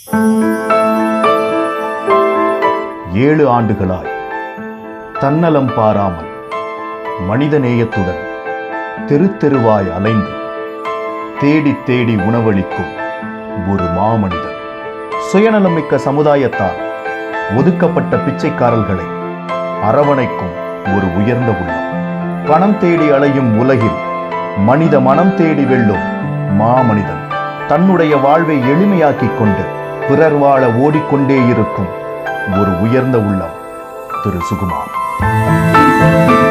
ஏழு ஆண்டுகளாய் தன்னலம் பாராமல் மனிதநேயத்துடன் தெரு தெருவாய் அலைந்து தேடி தேடி உணவளிக்கும் ஒரு மாமனிதன் சுயநலமிக்க சமுதாயத்தால் ஒதுக்கப்பட்ட பிச்சைக்காரர்களை அரவணைக்கும் ஒரு உயர்ந்த உள்ளம் பணம் தேடி அலையும் உலகில் மனித மனம் தேடி வெல்லும் மாமனிதன் தன்னுடைய வாழ்வை எளிமையாக்கிக் கொண்டு பிறர் வாழ ஓடிக்கொண்டே இருக்கும் ஒரு உயர்ந்த உள்ளம் திரு சுகுமார்